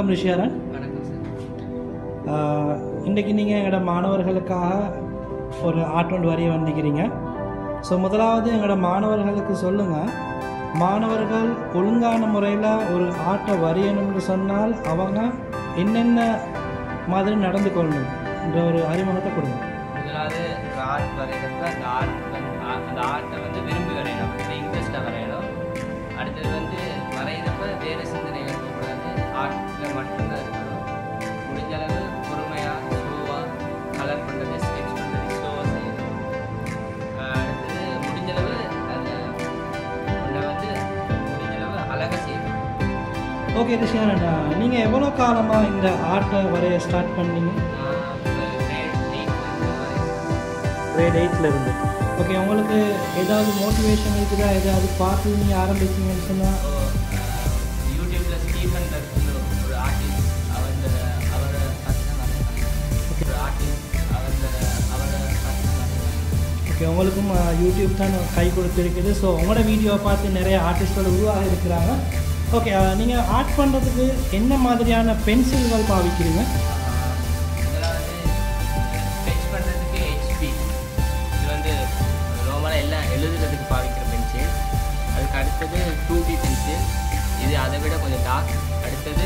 வணக்கம் ரிஷியாரன் வணக்கம் சார் ஆஹ், இன்றைக்கு நீங்கள் எங்களோட மாணவர்களுக்காக ஒரு ஆர்ட் ஒன்று வரைய வந்திருக்கிறீங்க ஸோ முதலாவது எங்களோட மாணவர்களுக்கு சொல்லுங்கள் மாணவர்கள் ஒழுங்கான முறையில் ஒரு ஆர்ட்டை வரையணும்னு சொன்னால் அவங்க என்னென்ன மாதிரி நடந்து கொள்ளணும் என்ற ஒரு அறிமுகத்தை கொடுங்க முதலாவது ஒரு ஆர்ட் வரைகிறப்ப அந்த ஆர்ட் வந்து ஆ- அந்த ஆர்ட்டை வந்து விரும்பி வரையணும் இல்லை இன்ட்ரெஸ்ட்டாக வரையணும் அடுத்தது வந்து வரைகிறப்ப வேறு சிந்தனை இருக்கக்கூடாது ஆர்ட்டில் மட்டும்தான் இருக்கணும் முடிஞ்ச அளவு பொறுமையாக ஸ்லோவாக கலர் பண்ணுறது ஸ்கெட்ச் பண்ணுறது ஸ்லோவாக செய்யணும் ஆஹ் அடுத்தது முடிஞ்ச அளவு அதை உன்னை வந்து முடிஞ்ச அளவு அழகாக செய்யணும் ஓகே ரிஷியாரன் நீங்கள் எவ்வளோ காலமாக இந்த ஆர்ட்டை வரைய ஸ்டார்ட் பண்ணீங்க நான் இப்போ கிரேட் எயிட் வந்து வரைகிறேன் கிரேட் எயிட்டில் இருந்து ஓகே உங்களுக்கு ஏதாவது மோட்டிவேஷன் இருக்குதா ஏதாவது பார்த்து நீங்கள் ஆரம்பிச்சீங்கன்னு சொன்னால் ஸோ யூடியூப்ல ஸ்டீஃபன் டர்க்னு ஒரு ஆர்டிஸ்ட் அவர் அவரை பார்த்து தான் நான் பண்ணேன். ஒரு ஆர்டிஸ்ட் அவர் அவரை பார்த்து தான் நான் பண்ணேன். ஓகே உங்களுக்கும் அஹ், யூடியூப் தான் கை கொடுத்துருக்குது ஸோ உங்களோட வீடியோவை பார்த்து நிறைய ஆர்டிஸ்டோட உருவாக இருக்கிறாங்க ஓகே நீங்கள் ஆர்ட் பண்ணுறதுக்கு என்ன மாதிரியான பென்சில்கள் பாவிக்கிறீங்க ஆஹ் இதெல்லாம் வந்து ஸ்கெட்ச் பண்ணுறதுக்கு ஹெச்பி இது வந்து ரோமலாக எல்லாம் எழுதுறதுக்கு பாவிக்கிற பென்சில் அதுக்கு அடுத்தது டூ பி பென்சில் இது அதை விட கொஞ்சம் டார்க் அடுத்தது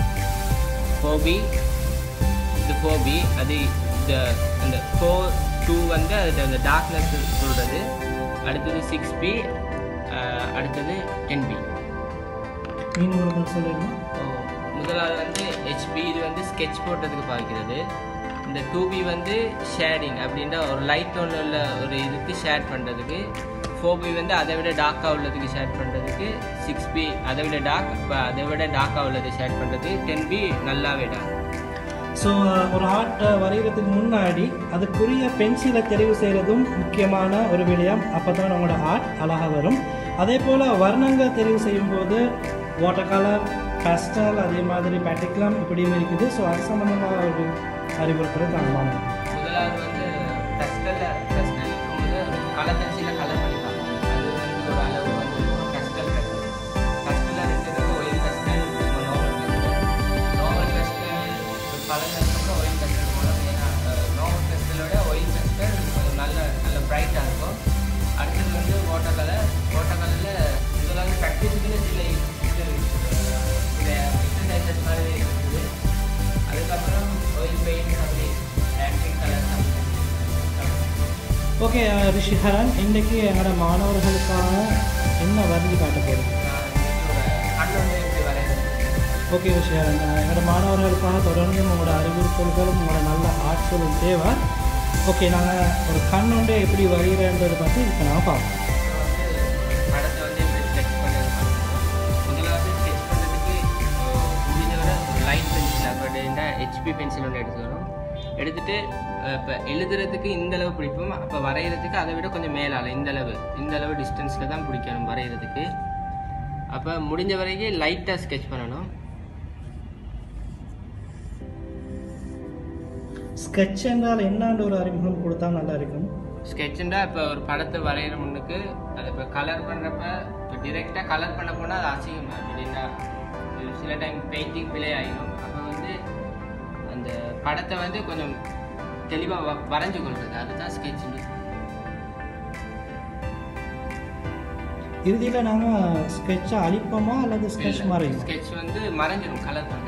ஃபோபி இது ஃபோபி அது இந்த அந்த ஃபோர் டூ வந்து அது அந்த டார்க்னஸ் சொல்கிறது அடுத்தது சிக்ஸ் பி அடுத்தது டென் பி மீன் முருகன் சொல்லிடுங்க முதலாவது வந்து ஹெச்பி இது வந்து ஸ்கெட்ச் போடுறதுக்கு பாய்க்கிறது இந்த டூ பி வந்து ஷேடிங் அப்படின்ற ஒரு லைட் ஒன்று உள்ள ஒரு இதுக்கு ஷேட் பண்ணுறதுக்கு ஃபோர் பி வந்து அதை விட டார்க்காக உள்ளதுக்கு ஷேட் பண்ணுறதுக்கு சிக்ஸ் பி அதை விட டார்க் இப்போ அதை விட டார்க்காக உள்ளது ஷேட் பண்ணுறது டென் பி நல்லாவே டார்க் ஸோ ஒரு ஆர்ட்டை வரைகிறதுக்கு முன்னாடி அதுக்குரிய பென்சிலை தெரிவு செய்கிறதும் முக்கியமான ஒரு விடயம் அப்போ தான் உங்களோட ஆர்ட் அழகாக வரும் அதே போல் வர்ணங்கள் தெரிவு செய்யும்போது வாட்டர் கலர் பேஸ்டல் அதே மாதிரி பேட்டிக்லாம் இப்படியும் இருக்குது ஸோ அது சம்மந்தமாக ஒரு அறிவுறுத்தலை தாங்கலாம் முதலாவது வந்து டஸ்டலில் டஸ்டல் இருக்கும்போது கலர் பென்சிலில் கலர் பண்ணி பார்க்கணும் அது வந்து ஒரு அளவு வந்து டஸ்டல் டஸ்டல் டஸ்டலில் ரெண்டு இருக்கு oil pastel normal pastel normal pastel colour pastel oil pastel போகலாம் ஏன்னா நார்மல் டஸ்டலோட ஒயில் டஸ்டல் கொஞ்சம் நல்ல நல்ல பிரைட்டாக இருக்கும் அடுத்தது வந்து வாட்டர் கலர் வாட்டர் கலரில் முதலாவது ப்ராக்டிஸுக்குன்னு சில இது அஹ், சில எக்ஸசைசஸ் மாதிரி இருக்குது அதுக்கப்புறம் ஆயில் பெயிண்ட் அப்படி ஆக்டிங் கலர் ஓகே ரிஷிஹரன் இன்றைக்கி எங்களோட மாணவர்களுக்காக என்ன வரைஞ்சி காட்ட போகிறோம் கண்ணு எப்படி வரைகிறது ஓகே ரிஷிஹரன் எங்களோட மாணவர்களுக்காக தொடர்ந்து உங்களோட அறிவுறுத்தல்களும் உங்களோட நல்ல ஆட்களும் தேவை ஓகே நாங்கள் ஒரு கண் ஒன்று எப்படி வரைகிறன்றதை பற்றி இப்போ நான் பார்ப்போம் வந்து படத்தை வந்து எப்படி ஸ்கெட்ச் பண்ணுறது முதலாவது ஸ்கெட்ச் பண்ணுறதுக்கு முடிஞ்ச வரை ஒரு லைட் பென்சில் அப்படின்னா ஹெச்பி பென்சில் ஒன்று எடுத்துக்கணும் எடுத்துட்டு இப்போ எழுதுறதுக்கு இந்த அளவு பிடிப்போம் அப்போ வரைகிறதுக்கு அதை விட கொஞ்சம் மேலால இந்த அளவு இந்த அளவு டிஸ்டன்ஸில் தான் பிடிக்கணும் வரைகிறதுக்கு அப்போ முடிஞ்ச வரைக்கும் லைட்டாக ஸ்கெட்ச் பண்ணணும் ஸ்கெட்ச் என்றால் என்னான்ற ஒரு அறிமுகம் கொடுத்தா நல்லா இருக்கும் ஸ்கெட்சுண்டா இப்போ ஒரு படத்தை வரைகிற முன்னுக்கு அது இப்போ கலர் பண்ணுறப்ப இப்போ டிரெக்டாக கலர் பண்ண போனால் அது அசிங்கமாக எப்படின்னா இது சில டைம் பெயிண்டிங் பிழை ஆகிடும் அப்போ வந்து அந்த படத்தை வந்து கொஞ்சம் தெளிவாக வ வரைஞ்சு கொள்வது அதுதான் ஸ்கெட்சுண்டு இறுதியில் நாங்கள் ஸ்கெட்சை அழிப்போமா அல்லது ஸ்கெட்ச் மறையும் ஸ்கெட்ச் வந்து மறைஞ்சிடும் கலர் பண்ணுறப்ப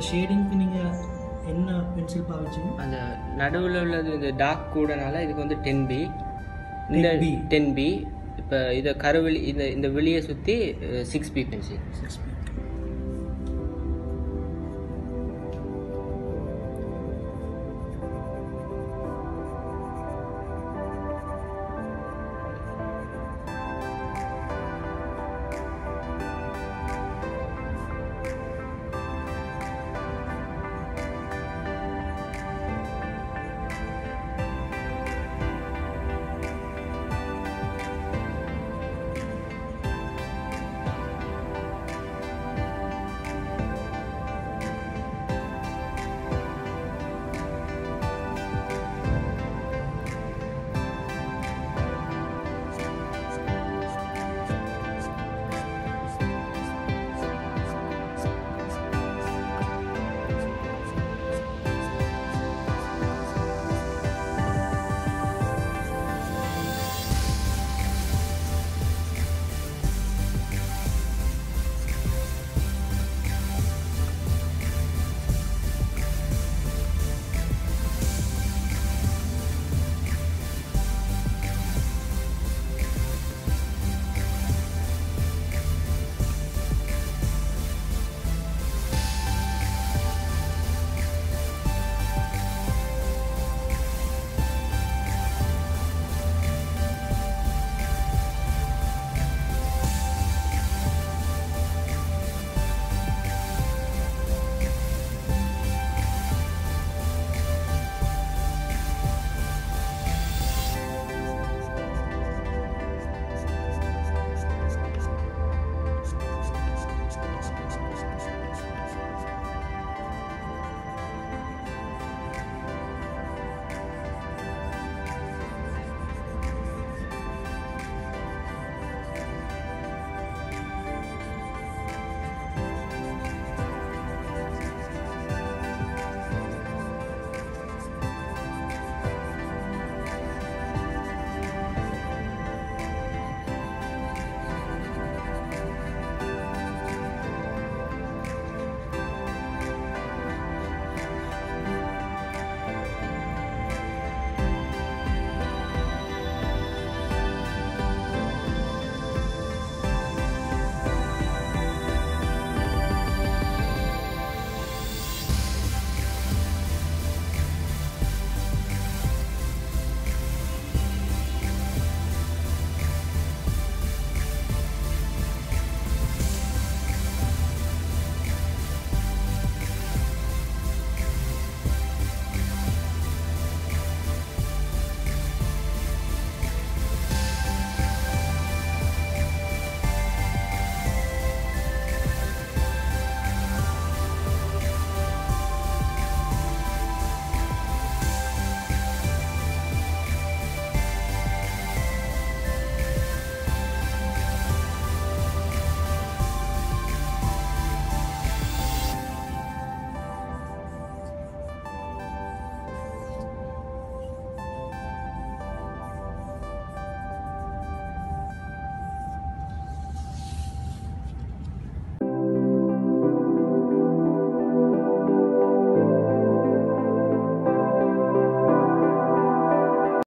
ஷேடிங்க்கு நீங்கள் என்ன பென்சில் பாவிச்சீங்க அந்த நடுவில் உள்ளது இந்த டார்க் கூடனால இதுக்கு வந்து டென் பி இந்த 10B. டென் பி இப்போ இதை கருவெளி இந்த இந்த வெளியை சுற்றி சிக்ஸ் பி பென்சில் சிக்ஸ்